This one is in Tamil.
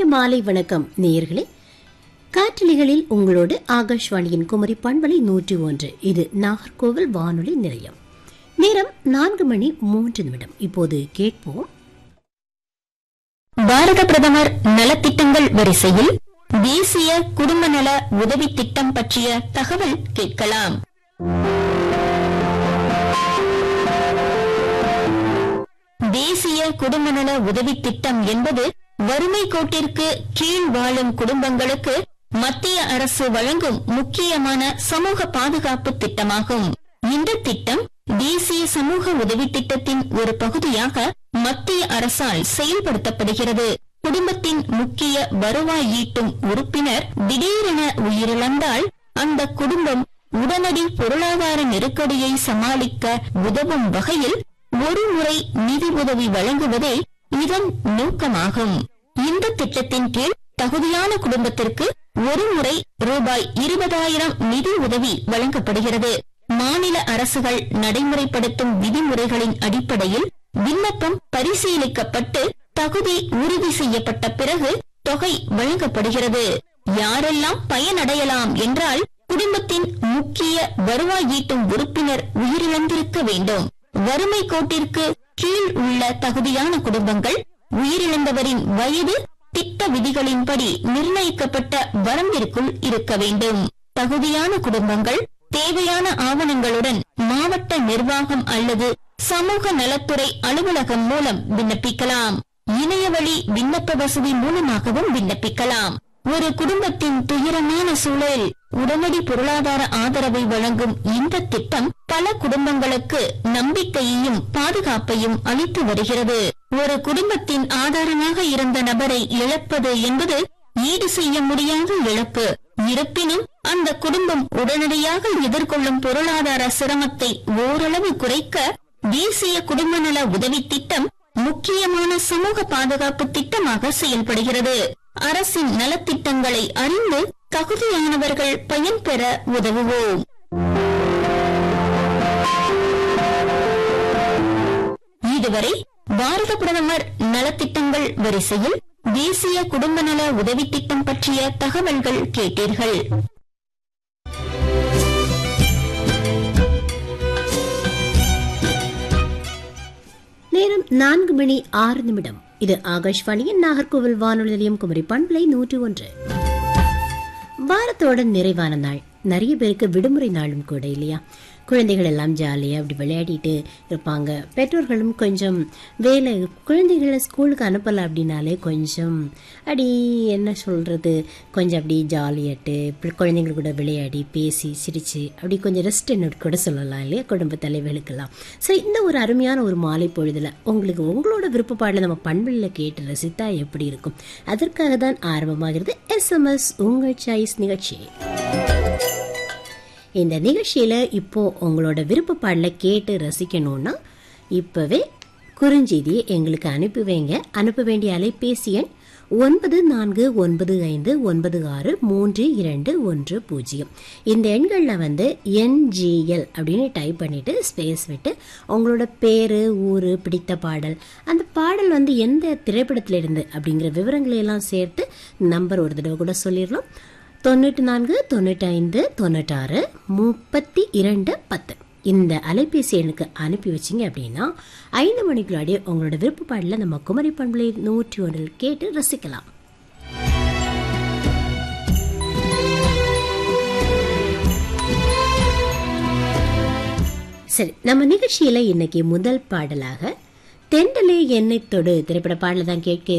மாலை வணக்கம் நேயர்களே காற்றலிகளில் உங்களோடு ஆகாஷ்வாணியின் குமரி பண்பலை நூற்றி ஒன்று இது நாகர்கோவில் வானொலி நிலையம் நேரம் நான்கு மணி மூன்று நிமிடம் இப்போது கேட்போம் பாரத பிரதமர் நலத்திட்டங்கள் வரிசையில் தேசிய குடும்ப நல உதவி திட்டம் பற்றிய தகவல் கேட்கலாம் தேசிய குடும்ப நல உதவி திட்டம் என்பது வறுமை கோட்டிற்கு கீழ் வாழும் குடும்பங்களுக்கு மத்திய அரசு வழங்கும் முக்கியமான சமூக பாதுகாப்பு திட்டமாகும் இந்த திட்டம் தேசிய சமூக உதவி திட்டத்தின் ஒரு பகுதியாக மத்திய அரசால் செயல்படுத்தப்படுகிறது குடும்பத்தின் முக்கிய வருவாய் ஈட்டும் உறுப்பினர் திடீரென உயிரிழந்தால் அந்த குடும்பம் உடனடி பொருளாதார நெருக்கடியை சமாளிக்க உதவும் வகையில் ஒரு முறை நிதி உதவி வழங்குவதே இதன் நோக்கமாகும் இந்த திட்டத்தின் கீழ் தகுதியான குடும்பத்திற்கு ஒரு முறை ரூபாய் இருபதாயிரம் நிதி உதவி வழங்கப்படுகிறது மாநில அரசுகள் நடைமுறைப்படுத்தும் விதிமுறைகளின் அடிப்படையில் விண்ணப்பம் பரிசீலிக்கப்பட்டு தகுதி உறுதி செய்யப்பட்ட பிறகு தொகை வழங்கப்படுகிறது யாரெல்லாம் பயனடையலாம் என்றால் குடும்பத்தின் முக்கிய வருவாய் ஈட்டும் உறுப்பினர் உயிரிழந்திருக்க வேண்டும் வறுமை கோட்டிற்கு கீழ் உள்ள தகுதியான குடும்பங்கள் உயிரிழந்தவரின் வயது திட்ட விதிகளின்படி நிர்ணயிக்கப்பட்ட வரம்பிற்குள் இருக்க வேண்டும் தகுதியான குடும்பங்கள் தேவையான ஆவணங்களுடன் மாவட்ட நிர்வாகம் அல்லது சமூக நலத்துறை அலுவலகம் மூலம் விண்ணப்பிக்கலாம் இணையவழி விண்ணப்ப வசதி மூலமாகவும் விண்ணப்பிக்கலாம் ஒரு குடும்பத்தின் துயரமான சூழலில் உடனடி பொருளாதார ஆதரவை வழங்கும் இந்த திட்டம் பல குடும்பங்களுக்கு நம்பிக்கையையும் பாதுகாப்பையும் அளித்து வருகிறது ஒரு குடும்பத்தின் ஆதாரமாக இருந்த நபரை இழப்பது என்பது ஈடு செய்ய முடியாத இழப்பு இருப்பினும் அந்த குடும்பம் உடனடியாக எதிர்கொள்ளும் பொருளாதார சிரமத்தை ஓரளவு குறைக்க தேசிய குடும்ப நல உதவி திட்டம் முக்கியமான சமூக பாதுகாப்பு திட்டமாக செயல்படுகிறது அரசின் நலத்திட்டங்களை அறிந்து தகுதியானவர்கள் பயன்பெற உதவுவோம் இதுவரை பாரத பிரதமர் நலத்திட்டங்கள் வரிசையில் தேசிய குடும்ப நல உதவி திட்டம் பற்றிய தகவல்கள் கேட்டீர்கள் நேரம் நான்கு மணி ஆறு நிமிடம் இது ஆகாஷ்வாணியின் நாகர்கோவில் வானொலி நிலையம் குமரி பண்பலை நூற்றி ஒன்று வாரத்தோட நிறைவான நாள் நிறைய பேருக்கு விடுமுறை நாளும் கூட இல்லையா குழந்தைகள் எல்லாம் ஜாலியாக அப்படி விளையாடிட்டு இருப்பாங்க பெற்றோர்களும் கொஞ்சம் வேலை குழந்தைகளை ஸ்கூலுக்கு அனுப்பலை அப்படின்னாலே கொஞ்சம் அடி என்ன சொல்கிறது கொஞ்சம் அப்படி ஜாலியாட்டு குழந்தைங்கள் கூட விளையாடி பேசி சிரித்து அப்படி கொஞ்சம் ரெஸ்ட் என்ன கூட சொல்லலாம் இல்லையா குடும்ப தலைவர்களுக்கெல்லாம் ஸோ இந்த ஒரு அருமையான ஒரு மாலை பொழுதில் உங்களுக்கு உங்களோட விருப்பப்பாடில் நம்ம பண்பில் கேட்டு ரசித்தா எப்படி இருக்கும் அதற்காக தான் ஆரம்பமாகிறது எஸ்எம்எஸ் உங்கள் சாய்ஸ் நிகழ்ச்சி இந்த நிகழ்ச்சியில் இப்போ உங்களோட விருப்ப பாடலை கேட்டு ரசிக்கணும்னா இப்போவே குறுஞ்செய்தியை எங்களுக்கு அனுப்பி வைங்க அனுப்ப வேண்டிய அலைபேசி எண் ஒன்பது நான்கு ஒன்பது ஐந்து ஒன்பது ஆறு மூன்று இரண்டு ஒன்று பூஜ்ஜியம் இந்த எண்களில் வந்து என்ஜிஎல் அப்படின்னு டைப் பண்ணிவிட்டு ஸ்பேஸ் விட்டு உங்களோட பேர் ஊர் பிடித்த பாடல் அந்த பாடல் வந்து எந்த திரைப்படத்தில் இருந்து அப்படிங்கிற விவரங்களை எல்லாம் சேர்த்து நம்பர் ஒரு தடவை கூட சொல்லிடலாம் தொண்ணூற்றி நான்கு தொண்ணூற்றி ஐந்து தொண்ணூற்றாறு முப்பத்தி இரண்டு பத்து இந்த அலைபேசி எண்ணுக்கு அனுப்பி வச்சிங்க அப்படின்னா ஐந்து மணிக்குள்ளாடியே உங்களோட விருப்ப பாடல நம்ம குமரி பண்பலை நூற்றி ஒன்றில் கேட்டு ரசிக்கலாம் சரி நம்ம நிகழ்ச்சியில இன்னைக்கு முதல் பாடலாக தெண்டலே எண்ணெய் தொடு திரைப்பட பாடல தான் கேட்க